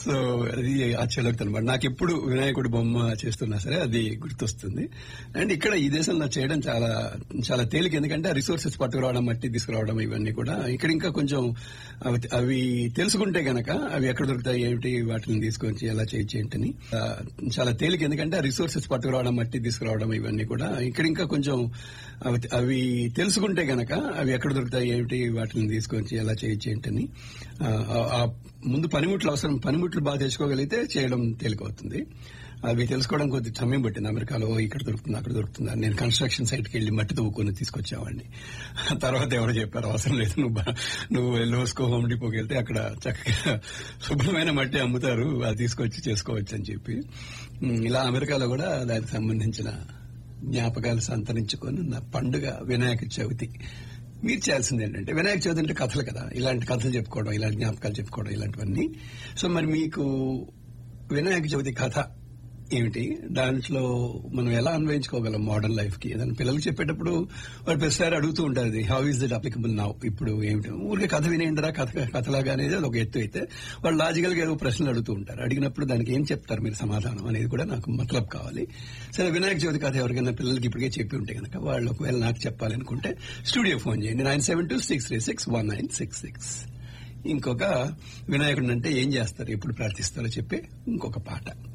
so అది ఆశ్చర్యలోకి అనమాట నాకు ఎప్పుడు వినాయకుడి బొమ్మ చేస్తున్నా సరే అది గుర్తొస్తుంది అండ్ ఇక్కడ ఈ దేశంలో చేయడం చాలా చాలా తేలిక ఎందుకంటే రిసోర్సెస్ పట్టుకురావడం మట్టి తీసుకురావడం ఇవన్నీ కూడా ఇక్కడ ఇంకా కొంచెం అవి అవి తెలుసుకుంటే గనక అవి ఎక్కడ దొరుకుతాయి ఏమిటి వాటిని తీసుకొచ్చి ఎలా చేయొచ్చు ఏంటని ఆ, చాలా తేలిక ఎందుకంటే రిసోర్సెస్ పట్టుకురావడం మట్టి తీసుకురావడం ఇవన్నీ కూడా ఇక్కడ ఇంకా కొంచెం అవి అవి తెలుసుకుంటే గనక అవి ఎక్కడ దొరుకుతాయి ఏమిటి వాటిని తీసుకొచ్చి ఎలా చేయొచ్చు ఏంటని ఆ, ఆ ముందు పనిముట్లు అవసరం పనిముట్లు బాగా తెచ్చుకోగలిగితే చేయడం తేలికవుతుంది అవి తెలుసుకోవడం కొద్ది సమయం పట్టింది అమెరికాలో ఇక్కడ దొరుకుతుంది అక్కడ దొరుకుతుంది అని నేను కన్స్ట్రక్షన్ సైట్కి వెళ్ళి మట్టి తవ్వుకొని తీసుకొచ్చామండి తర్వాత ఎవరు చెప్పారు అవసరం లేదు నువ్వు బా- నువ్వు లోస్కో హోమ్ డిపోకి వెళ్తే అక్కడ చక్కగా శుభ్రమైన మట్టి అమ్ముతారు అది తీసుకొచ్చి చేసుకోవచ్చు అని చెప్పి ఉమ్, ఇలా అమెరికాలో కూడా దానికి సంబంధించిన జ్ఞాపకాలు సంతరించుకొని నా పండుగ వినాయక చవితి మీరు చేయాల్సింది ఏంటంటే వినాయక చవితి అంటే కథలు కదా ఇలాంటి కథలు చెప్పుకోవడం ఇలాంటి జ్ఞాపకాలు చెప్పుకోవడం ఇలాంటివన్నీ సో మరి మీకు వినాయక చవితి కథ ఏమిటి దాంట్లో మనం ఎలా అన్వయించుకోగలం మోడర్న్ లైఫ్ కి ఏదైనా పిల్లలకి చెప్పేటప్పుడు వాళ్ళు ప్రతిసారి అడుగుతూ ఉంటారు how is it applicable now ఇప్పుడు ఏమిటి ఊరికే కథ వినేంటారా కథ కథలాగా అనేది అది ఒక ఎత్తు అయితే వాళ్ళు లాజికల్ గా ఏదో ప్రశ్నలు అడుగుతూ ఉంటారు అడిగినప్పుడు దానికి ఏం చెప్తారు మీరు సమాధానం అనేది కూడా నాకు మతలబ్ కావాలి సరే వినాయక చవితి కథ ఎవరికైనా పిల్లలకి ఇప్పటికే చెప్పి ఉంటే కనుక వాళ్ళు ఒకవేళ నాకు చెప్పాలనుకుంటే స్టూడియో ఫోన్ చేయండి nine seven two six three six one nine six six ఇంకొక వినాయకుడు అంటే ఏం చేస్తారు ఎప్పుడు ప్రార్థిస్తారో చెప్పి ఇంకొక పాట